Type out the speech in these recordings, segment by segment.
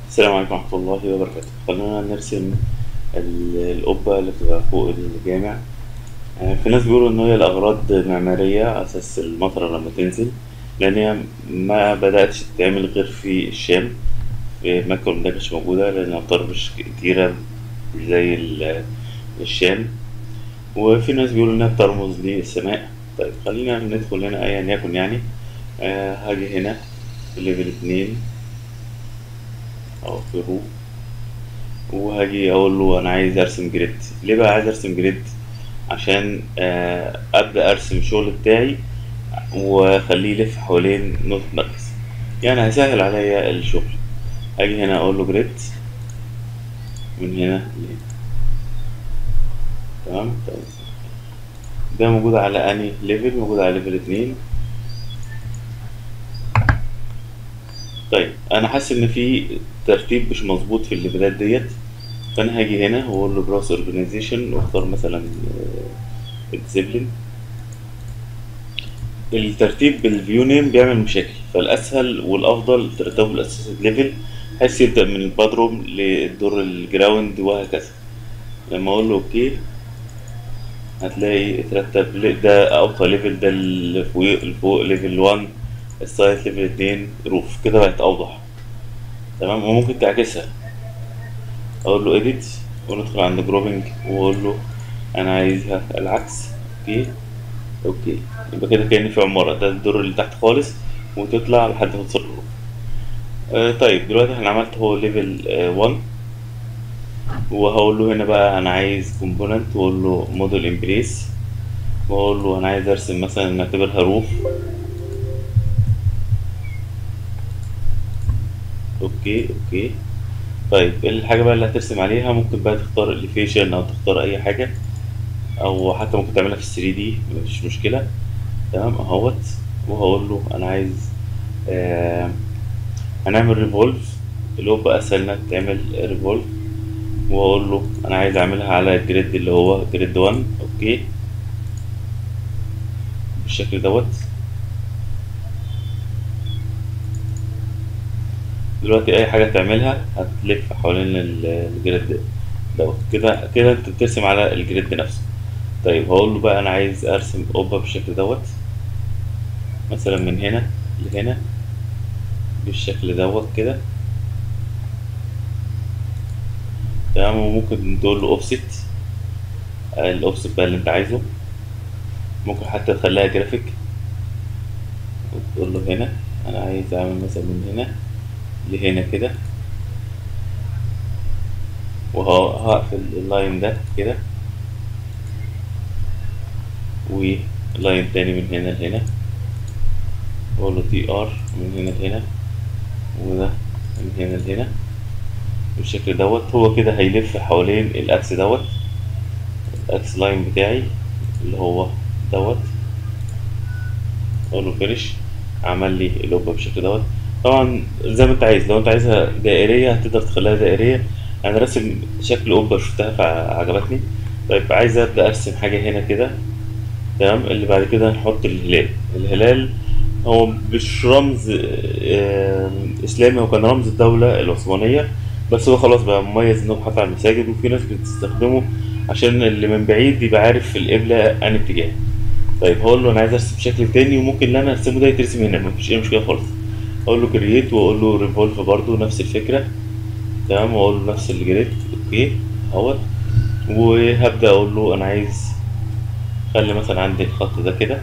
السلام عليكم ورحمة الله وبركاته خلونا نرسم ال- القبة اللي بتبقى فوق الجامع آه، في ناس بيقولوا إن هي لأغراض معمارية على أساس المطرة لما تنزل لأن هي ما بدأتش تتعمل غير في الشام في مكة والمدينة مش موجودة لأن الأمطار مش كتيرة مش زي ال- الشام وفي ناس بيقولوا إنها بترمز للسماء طيب خلينا ندخل هنا أيا يكن يعني آه، هاجي هنا في ليفل اتنين أو في رو وهاجي اقول له انا عايز ارسم جريد ليه بقى عايز ارسم جريد عشان آه، ابدا ارسم الشغل بتاعي واخليه يلف حوالين نقطة مركز يعني هيسهل عليا الشغل اجي هنا اقول له جريد من هنا لهنا تمام طيب ده موجود على اني ليفل موجود على ليفل اتنين طيب انا حاسس ان في ترتيب مش مظبوط في الليفلات ديت فانا هاجي هنا واقول له براوس اورجانيزيشن واختار مثلا ديسيبلين الترتيب بالفيو نيم بيعمل مشاكل فالاسهل والافضل ترتبه بالاساسيد ليفل بحيث يبدا من البادروم للدور الجراوند وهكذا لما اقول له اوكي هتلاقي اترتب لي- ده اوطى ليفل ده اللي فوق اللي فوق ليفل 1 السايت ليفل 2 روف كده بقت اوضح تمام وممكن تعكسها اقول له edit وندخل عند جروبنج واقول له انا عايزها العكس اوكي اوكي يبقى كده كأن في عمارة ده الدور اللي تحت خالص وتطلع لحد ما توصل للروف آه طيب دلوقتي احنا عملت هو ليفل 1 وهقول له هنا بقى انا عايز كومبوننت واقول له موديل امبريس واقول له انا عايز ارسم مثلا نعتبرها روف اوكي اوكي طيب الحاجة بقى اللي هترسم عليها ممكن بقى تختار اليفيشن او تختار اي حاجة او حتى ممكن تعملها في 3 دي مفيش مشكلة تمام اهوت وهقول له انا عايز آه هنعمل ريفولف اللي هو بقى اسهل انها تعمل ريفولف واقول له انا عايز اعملها على الجريد اللي هو جريد 1 اوكي بالشكل دوت دلوقتي اي حاجه تعملها هتلف حوالين ال- الجريد دوت كده كده انت بترسم على الجريد نفسه طيب هقول له بقى انا عايز ارسم قبه بالشكل دوت مثلا من هنا لهنا بالشكل دوت كده تمام وممكن تقول له اوفست الاوفست بقى اللي انت عايزه ممكن حتى تخليها جرافيك وتقول له هنا انا عايز اعمل مثلا من هنا لهنا كده وهقفل اللاين ده كده ولاين تاني من هنا لهنا واقول له تي ار من هنا لهنا وده من هنا لهنا بالشكل دوت هو كده هيلف حوالين الاكس دوت الاكس لاين بتاعي اللي هو دوت اقول له فينش عمل لي اللوبة بالشكل دوت طبعا زي ما انت عايز لو انت عايزها دائرية هتقدر تخليها دائرية انا راسم شكل قبة شفتها فعجبتني طيب عايز ابدا ارسم حاجة هنا كده تمام اللي بعد كده هنحط الهلال الهلال هو مش رمز آه، اسلامي هو كان رمز الدولة العثمانية بس هو خلاص بقى مميز انه حاطط على المساجد وفي ناس بتستخدمه عشان اللي من بعيد يبقى عارف القبلة انهي اتجاه طيب هقول له انا عايز ارسم شكل تاني وممكن اللي انا ارسمه ده يترسم هنا مفيش اي مشكلة خالص اقول له كرييت واقول له ريفولف برضو نفس الفكرة تمام واقول له نفس الجريد اوكي اهوت وهبدأ اقول له انا عايز خلي مثلا عندي الخط ده كده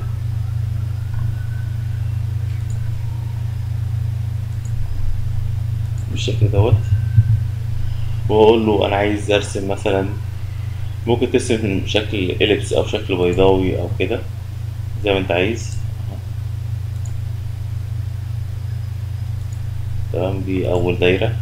بالشكل دوت واقول له انا عايز ارسم مثلا ممكن ترسم شكل اليبس او شكل بيضاوي او كده زي ما انت عايز أهو. تمام دي اول دايرة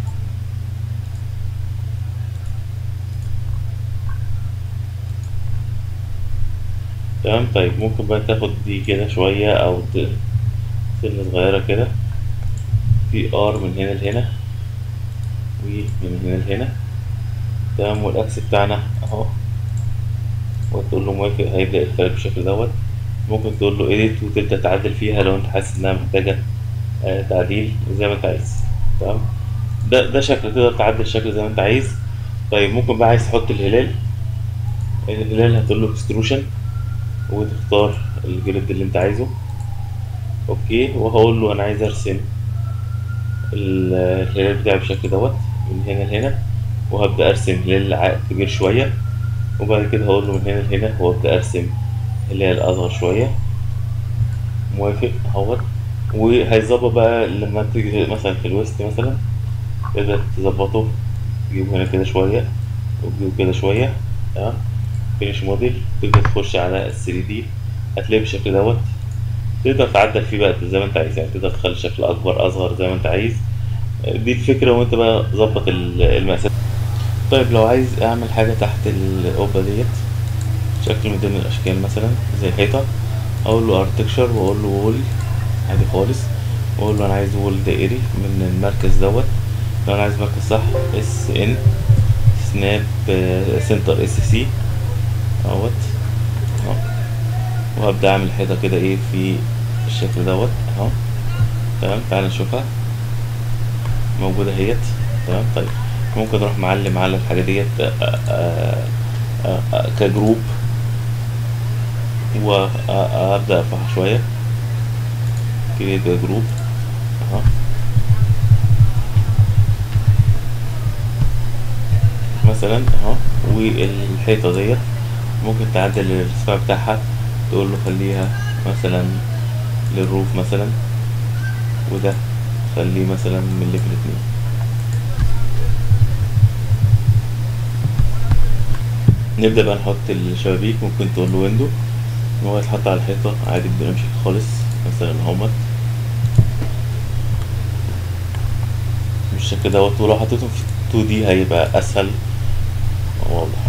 تمام طيب ممكن بقى تاخد دي كده شوية او ت- سنة صغيرة كده في ار من هنا لهنا ومن هنا لهنا تمام والاكس بتاعنا اهو وتقول له موافق هيبدأ يختار بالشكل دوت ممكن تقول له edit وتبدأ تعدل فيها لو انت حاسس انها محتاجة آه، تعديل زي ما انت عايز تمام ده ده شكل تقدر تعدل الشكل زي ما انت عايز طيب ممكن بقى عايز تحط الهلال الهلال هتقول له اكستروشن وتختار الجريد اللي انت عايزه اوكي وهقول له انا عايز ارسم ال- الهلال بتاعي بالشكل دوت من هنا لهنا وهبدأ ارسم هلال ع- كبير شوية وبعد كده هقول له من هنا لهنا وابدأ ارسم هلال اصغر شوية موافق اهوت وهيظبط بقى لما تيجي مثلا في الوسط مثلا تقدر تظبطه تجيبه هنا كده شوية وتجيبه كده شوية تمام فينيش موديل تقدر تخش على ال 3 دي هتلاقيه بالشكل دوت تقدر تعدل فيه بقى زي ما انت عايز يعني تقدر تخلي الشكل اكبر اصغر زي ما انت عايز دي الفكرة وانت بقى ظبط ال- المقاسات طيب لو عايز اعمل حاجة تحت القبة ديت شكل من ضمن الاشكال مثلا زي حيطة اقول له ارتكشر واقول له وول عادي خالص واقول له انا عايز وول دائري من المركز دوت لو انا عايز مركز صح اس ان سناب سنتر اس سي اهوت اهو وهبدأ اعمل حيطة كده ايه في الشكل دوت اهو تمام تعال نشوفها موجودة اهيت تمام طيب ممكن اروح معلم على الحاجة ديت آه، آه، آه، آه، كجروب وابدأ ارفعها شوية كريت جروب اهو مثلا اهو والحيطة ديت ممكن تعدل الارتفاع بتاعها تقول له خليها مثلا للروف مثلا وده خليه مثلا من ليفل اتنين نبدأ بقى نحط الشبابيك ممكن تقول له ويندو ان هو يتحط على الحيطة عادي بدون أي مشاكل خالص مثلا اهوت بالشكل دوت ولو حطيتهم في 2 دي هيبقى أسهل واضح